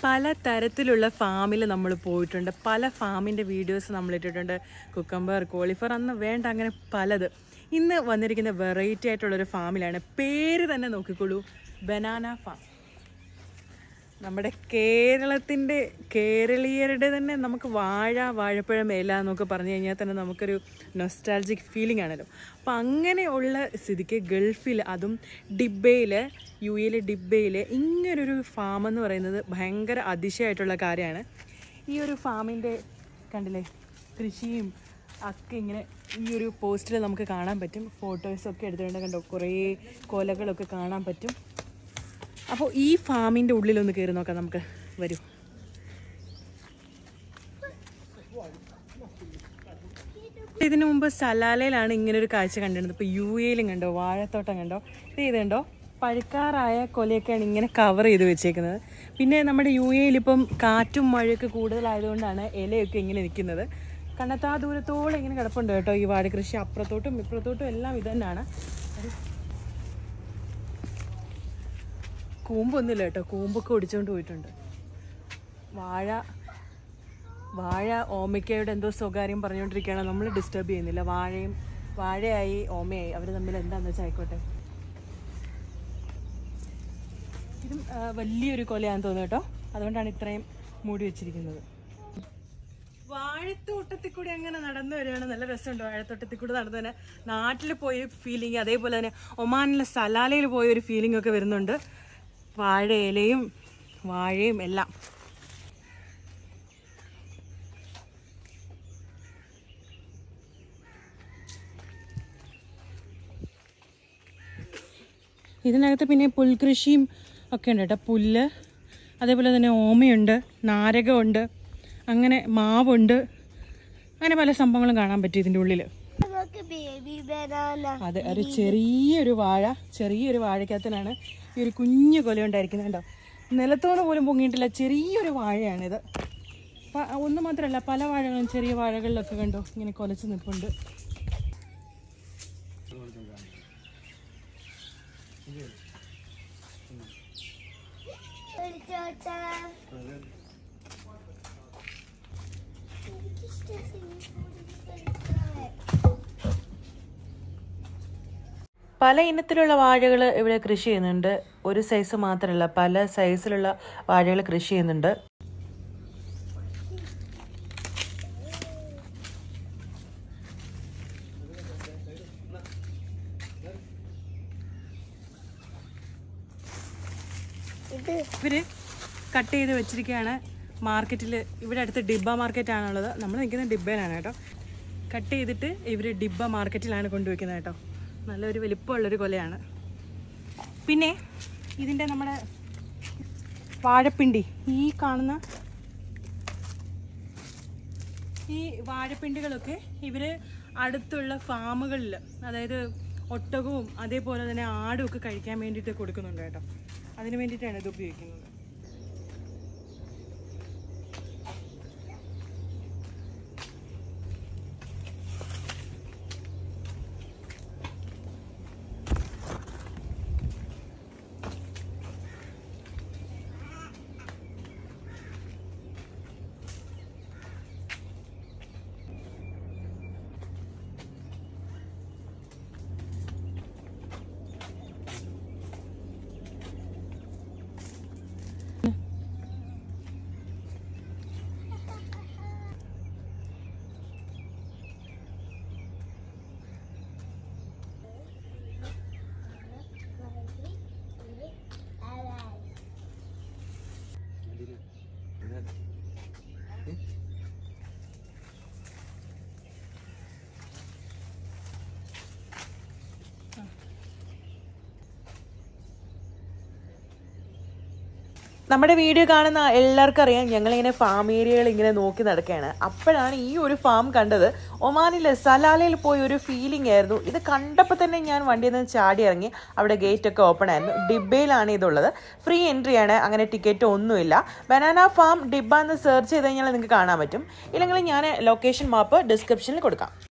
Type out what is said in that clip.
പല തരത്തിലുള്ള ഫാമിൽ നമ്മൾ പോയിട്ടുണ്ട് പല ഫാമിൻ്റെ വീഡിയോസ് നമ്മൾ ഇട്ടിട്ടുണ്ട് കുക്കമ്പർ കോളിഫർ അന്ന് വേണ്ട അങ്ങനെ പലത് ഇന്ന് വന്നിരിക്കുന്ന വെറൈറ്റി ആയിട്ടുള്ളൊരു ഫാമിലാണ് പേര് തന്നെ നോക്കിക്കോളൂ ബനാന ഫാം നമ്മുടെ കേരളത്തിൻ്റെ കേരളീയരുടെ തന്നെ നമുക്ക് വാഴ വാഴപ്പഴം ഇല എന്നൊക്കെ പറഞ്ഞു കഴിഞ്ഞാൽ തന്നെ നമുക്കൊരു നൊസ്റ്റാൾജിക് ഫീലിംഗ് ആണല്ലോ അപ്പം അങ്ങനെയുള്ള സ്ഥിതിക്ക് ഗൾഫിൽ അതും ഡിബയിൽ യു എയിലെ ഡിബയിൽ ഇങ്ങനൊരു ഫാം എന്ന് പറയുന്നത് ഭയങ്കര അതിശയമായിട്ടുള്ള കാര്യമാണ് ഈ ഒരു ഫാമിൻ്റെ കണ്ടില്ലേ കൃഷിയും ഒക്കെ ഇങ്ങനെ ഈ ഒരു പോസ്റ്റിൽ നമുക്ക് കാണാൻ പറ്റും ഫോട്ടോസൊക്കെ എടുത്തിട്ടുണ്ട് കണ്ടോ കുറേ കൊലകളൊക്കെ കാണാൻ പറ്റും അപ്പോൾ ഈ ഫാമിൻ്റെ ഉള്ളിലൊന്ന് കയറി നോക്കാം നമുക്ക് വരൂ ഇതിനു മുമ്പ് സലാലയിലാണ് ഇങ്ങനെ ഒരു കാഴ്ച കണ്ടിരുന്നത് ഇപ്പോൾ യു എയിലും കണ്ടോ വാഴത്തോട്ടം കണ്ടോ ഇത് ഇത് കണ്ടോ പഴുക്കാറായ കൊലയൊക്കെയാണ് ഇങ്ങനെ കവർ ചെയ്ത് വെച്ചേക്കുന്നത് പിന്നെ നമ്മുടെ യു എയിൽ ഇപ്പം കാറ്റും മഴയൊക്കെ കൂടുതലായതുകൊണ്ടാണ് ഇലയൊക്കെ ഇങ്ങനെ നിൽക്കുന്നത് കണ്ണത്താ ദൂരത്തോളം ഇങ്ങനെ കിടപ്പുണ്ട് കേട്ടോ ഈ വാഴ കൃഷി അപ്പുറത്തോട്ടും ഇപ്പുറത്തോട്ടും എല്ലാം ഇത് തന്നെയാണ് കൂമ്പൊന്നുമില്ല കേട്ടോ കൂമ്പൊക്കെ ഒടിച്ചുകൊണ്ട് പോയിട്ടുണ്ട് വാഴ വാഴ ഓമയ്ക്കയുടെ എന്തോ സ്വകാര്യം പറഞ്ഞുകൊണ്ടിരിക്കുകയാണ് നമ്മൾ ഡിസ്റ്റർബ് ചെയ്യുന്നില്ല വാഴയും വാഴയായി ഓമയായി അവർ തമ്മിൽ എന്താണെന്ന് വെച്ചാൽ ആയിക്കോട്ടെ ഇതും ആ, വലിയൊരു കൊലയാന്ന് തോന്നുന്നു കേട്ടോ അതുകൊണ്ടാണ് ഇത്രയും മൂടി വെച്ചിരിക്കുന്നത് വാഴത്തോട്ടത്തിൽ കൂടി അങ്ങനെ നടന്നു വരികയാണ് നല്ല രസമുണ്ട് വാഴത്തോട്ടത്തിൽ കൂടി നടന്നു തന്നെ നാട്ടിൽ പോയ ഫീലിംഗ് അതേപോലെ തന്നെ ഒമാനിലെ സലാലയിൽ പോയ ഒരു ഫീലിംഗ് ഒക്കെ വരുന്നുണ്ട് വാഴയിലയും വാഴയും എല്ലാം ഇതിനകത്ത് പിന്നെ പുൽകൃഷിയും ഒക്കെ ഉണ്ട് കേട്ടോ പുല്ല് അതേപോലെ തന്നെ ഓമയുണ്ട് നാരകമുണ്ട് അങ്ങനെ മാവുണ്ട് അങ്ങനെ പല സംഭവങ്ങളും കാണാൻ പറ്റും ഇതിൻ്റെ ഉള്ളിൽ നമുക്ക് ബേബി ബനാന അതെ ഒരു ചെറിയൊരു വാഴ ചെറിയൊരു വാഴക്കകത്തിലാണ് ഈ ഒരു കുഞ്ഞു കൊല ഉണ്ടായിരിക്കുന്നത് കേട്ടോ നിലത്തോട് പോലും പൊങ്ങിയിട്ടില്ല ചെറിയൊരു വാഴയാണിത് പ- ഒന്ന് മാത്രമല്ല പല വാഴകളും ചെറിയ വാഴകളിലൊക്കെ കണ്ടോ ഇങ്ങനെ കൊലച്ച് നിൽപ്പുണ്ട് എടുത്തോട്ടെ പല ഇനത്തിലുള്ള വാഴകൾ ഇവിടെ കൃഷി ചെയ്യുന്നുണ്ട് ഒരു സൈസ് മാത്രമല്ല പല സൈസിലുള്ള വാഴകൾ കൃഷി ചെയ്യുന്നുണ്ട് ഇത് ഇവര് കട്ട് ചെയ്ത് വെച്ചിരിക്കുകയാണ് മാർക്കറ്റിൽ ഇവിടെ അടുത്ത് ഡിബ മാർക്കറ്റാണുള്ളത് നമ്മൾ നിൽക്കുന്ന ഡിബയിലാണ് കേട്ടോ കട്ട് ചെയ്തിട്ട് ഇവർ ഡിബ മാർക്കറ്റിലാണ് കൊണ്ടുവയ്ക്കുന്നത് കേട്ടോ നല്ലൊരു വലിപ്പമുള്ളൊരു കൊലയാണ് പിന്നെ ഇതിൻ്റെ നമ്മുടെ വാഴപ്പിണ്ടി ഈ കാണുന്ന ഈ വാഴപ്പിണ്ടികളൊക്കെ ഇവർ അടുത്തുള്ള ഫാമുകളിൽ അതായത് ഒട്ടകവും അതേപോലെ തന്നെ ആടും ഒക്കെ കഴിക്കാൻ വേണ്ടിയിട്ട് കൊടുക്കുന്നുണ്ട് കേട്ടോ അതിന് വേണ്ടിയിട്ടാണ് ഇത് ഉപയോഗിക്കുന്നത് നമ്മുടെ വീഡിയോ കാണുന്ന എല്ലാവർക്കും അറിയാം ഞങ്ങളിങ്ങനെ ഫാം ഏരിയകൾ ഇങ്ങനെ നോക്കി നടക്കുകയാണ് അപ്പോഴാണ് ഈ ഒരു ഫാം കണ്ടത് ഒമാനിലെ സലാലയിൽ പോയ ഒരു ഫീലിംഗ് ആയിരുന്നു ഇത് കണ്ടപ്പോൾ തന്നെ ഞാൻ വണ്ടിയിൽ നിന്ന് ചാടി ഇറങ്ങി അവിടെ ഗേറ്റ് ഒക്കെ ഓപ്പൺ ആയിരുന്നു ഡിബയിലാണ് ഇതുള്ളത് ഫ്രീ എൻട്രി ആണ് അങ്ങനെ ടിക്കറ്റ് ഒന്നുമില്ല ബനാന ഫാം ഡിബ എന്ന് സെർച്ച് ചെയ്ത് കഴിഞ്ഞാൽ നിങ്ങൾക്ക് കാണാൻ പറ്റും ഇല്ലെങ്കിൽ ഞാൻ ലൊക്കേഷൻ മാപ്പ് ഡിസ്ക്രിപ്ഷനിൽ കൊടുക്കാം